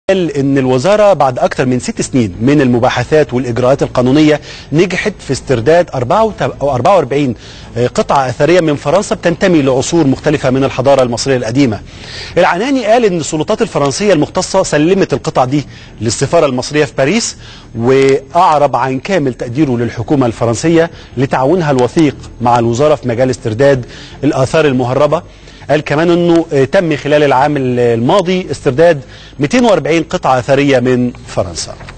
قال ان الوزاره بعد اكثر من ست سنين من المباحثات والاجراءات القانونيه نجحت في استرداد 44 قطعه اثريه من فرنسا بتنتمي لعصور مختلفه من الحضاره المصريه القديمه. العناني قال ان السلطات الفرنسيه المختصه سلمت القطع دي للسفاره المصريه في باريس واعرب عن كامل تقديره للحكومه الفرنسيه لتعاونها الوثيق مع الوزاره في مجال استرداد الاثار المهربه. قال كمان انه تم خلال العام الماضي استرداد 240 قطعه اثريه من فرنسا